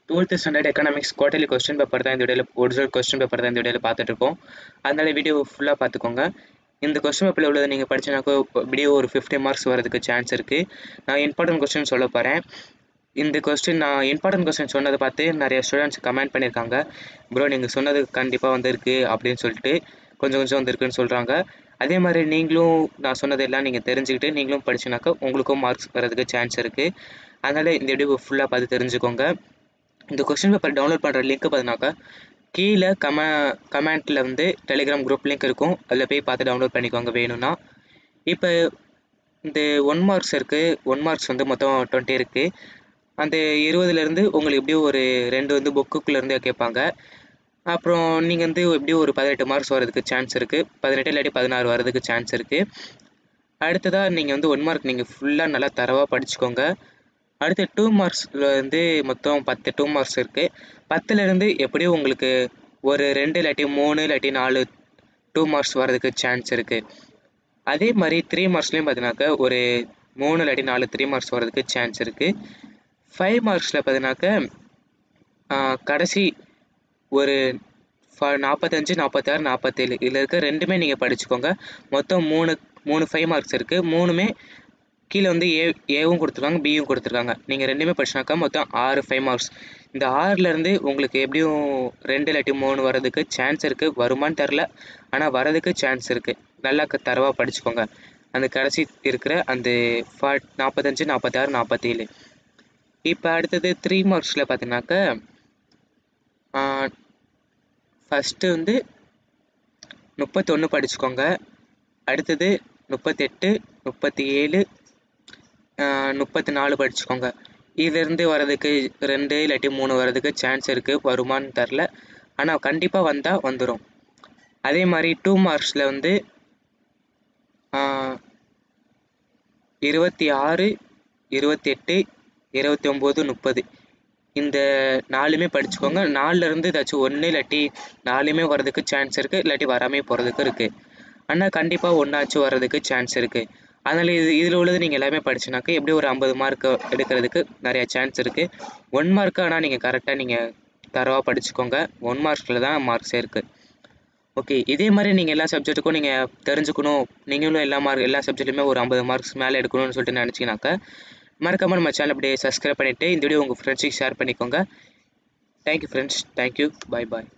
twelfth standard economics quarterly question paper தான் இந்த வீடியோவில் ஒரிஜினல் கொஸ்டின் பேப்பர் தான் இந்த வீடியோவில் பார்த்துட்டு இருக்கோம் அதனால வீடியோ ஃபுல்லாக பார்த்துக்கோங்க இந்த கொஸ்டின் பேப்பரில் உள்ளதை நீங்கள் படிச்சினாக்கோ வீடியோ ஒரு ஃபிஃப்டி மார்க்ஸ் வரதுக்கு சான்ஸ் இருக்குது நான் இம்பார்ட்டன்ட் கொஸ்டின் சொல்ல போகிறேன் இந்த கொஸ்டின் நான் இம்பார்ட்டன்ட் கொஸ்டின் சொன்னதை பார்த்து நிறைய ஸ்டூடெண்ட்ஸ் கமெண்ட் பண்ணியிருக்காங்க ப்ரோ நீங்கள் சொன்னது கண்டிப்பாக வந்திருக்கு அப்படின்னு சொல்லிட்டு கொஞ்சம் கொஞ்சம் வந்திருக்குன்னு சொல்கிறாங்க அதே மாதிரி நீங்களும் நான் சொன்னதெல்லாம் நீங்கள் தெரிஞ்சுக்கிட்டு நீங்களும் படிச்சினாக்கா உங்களுக்கும் மார்க்ஸ் வரதுக்கு சான்ஸ் இருக்குது அதனால் இந்த வீடியோ ஃபுல்லாக பார்த்து தெரிஞ்சுக்கோங்க இந்த கொஸ்டின் பேப்பர் டவுன்லோட் பண்ணுற லிங்க் பார்த்தினாக்கா கீழே கம கமெண்ட்டில் வந்து டெலிகிராம் குரூப் லிங்க் இருக்கும் அதில் போய் பார்த்து டவுன்லோட் பண்ணிக்கோங்க வேணும்னா இப்போ இந்த ஒன் மார்க்ஸ் இருக்குது ஒன் மார்க்ஸ் வந்து மொத்தம் டுவெண்ட்டி இருக்குது அந்த இருபதுலேருந்து உங்களுக்கு எப்படியும் ஒரு ரெண்டு வந்து புக்குக்குள்ளேருந்து கேட்பாங்க அப்புறம் நீங்கள் வந்து எப்படியும் ஒரு பதினெட்டு மார்க்ஸ் வரதுக்கு சான்ஸ் இருக்குது பதினெட்டு இல்லாட்டி பதினாறு வரதுக்கு சான்ஸ் இருக்குது அடுத்ததாக நீங்கள் வந்து ஒன் மார்க் நீங்கள் ஃபுல்லாக நல்லா தரவாக படிச்சுக்கோங்க அடுத்து டூ மார்க்ஸில் வந்து மொத்தம் பத்து டூ மார்க்ஸ் இருக்குது பத்துலேருந்து எப்படியும் உங்களுக்கு ஒரு ரெண்டு இல்லாட்டி மூணு இல்லாட்டி நாலு டூ மார்க்ஸ் வரதுக்கு சான்ஸ் இருக்குது அதே மாதிரி த்ரீ மார்க்ஸ்லேயும் பார்த்தீங்கன்னாக்கா ஒரு மூணு இல்லாட்டி நாலு த்ரீ மார்க்ஸ் வரதுக்கு சான்ஸ் இருக்குது ஃபைவ் மார்க்ஸில் பார்த்தீங்கன்னாக்கா கடைசி ஒரு ஃப நாற்பத்தஞ்சு நாற்பத்தாறு நாற்பத்தேழு இதில் இருக்க ரெண்டுமே நீங்கள் படிச்சுக்கோங்க மொத்தம் மூணு மூணு ஃபைவ் மார்க்ஸ் இருக்குது மூணுமே கீழே வந்து ஏ ஏவும் கொடுத்துருக்காங்க பியும் கொடுத்துருக்காங்க நீங்கள் ரெண்டுமே படிச்சினாக்கா மொத்தம் ஆறு ஃபைவ் மார்க்ஸ் இந்த ஆறுலேருந்து உங்களுக்கு எப்படியும் ரெண்டு இல்லாட்டி மூணு வரதுக்கு சான்ஸ் இருக்குது வருமானு தெரில ஆனால் வரதுக்கு சான்ஸ் இருக்குது நல்லா தரவாக படிச்சுக்கோங்க அந்த கடைசி இருக்கிற அந்த ஃபா நாற்பத்தஞ்சு நாற்பத்தாறு நாற்பத்தேழு இப்போ அடுத்தது த்ரீ மார்க்ஸில் பார்த்தீங்கன்னாக்கா ஃபஸ்ட்டு வந்து முப்பத்தொன்று படிச்சுக்கோங்க அடுத்தது முப்பத்தெட்டு முப்பத்தி ஏழு முப்பத்தி நாலு படிச்சுக்கோங்க இதிலேருந்து வர்றதுக்கு ரெண்டு இல்லாட்டி மூணு வர்றதுக்கு சான்ஸ் இருக்குது வருமானு தெரில ஆனால் கண்டிப்பாக வந்தால் வந்துடும் அதே மாதிரி டூ மார்க்ஸில் வந்து இருபத்தி ஆறு இருபத்தி எட்டு இருபத்தி ஒம்பது முப்பது இந்த நாலுமே படிச்சுக்கோங்க நாலுலேருந்து ஏதாச்சும் ஒன்று இல்லாட்டி நாலுமே வர்றதுக்கு சான்ஸ் இருக்குது இல்லாட்டி வராமே போகிறதுக்கு இருக்குது ஆனால் கண்டிப்பாக ஒன்றாச்சும் வர்றதுக்கு சான்ஸ் இருக்குது அதனால் இது இதில் உள்ளது நீங்கள் எல்லாமே படிச்சுனாக்கா எப்படி ஒரு ஐம்பது மார்க் எடுக்கிறதுக்கு நிறையா சான்ஸ் இருக்குது ஒன் மார்க்கு ஆனால் நீங்கள் கரெக்டாக நீங்கள் தரவாக படிச்சுக்கோங்க ஒன் மார்க்ஸில் தான் மார்க்ஸே இருக்குது ஓகே இதே மாதிரி நீங்கள் எல்லா சப்ஜெக்ட்டுக்கும் நீங்கள் தெரிஞ்சுக்கணும் நீங்களும் எல்லா மார்க் எல்லா சப்ஜெக்ட்லையுமே ஒரு ஐம்பது மார்க்ஸ் மேலே எடுக்கணும்னு சொல்லிட்டு நினச்சிங்கனாக்கா மறக்காமல் நம்ம சேனல் அப்படியே சப்ஸ்கிரைப் பண்ணிவிட்டு இந்த வீடியோ உங்கள் ஃப்ரெண்ட்ஸுக்கு ஷேர் பண்ணிக்கோங்க தேங்க்யூ ஃப்ரெண்ட்ஸ் தேங்க்யூ பாய் பாய்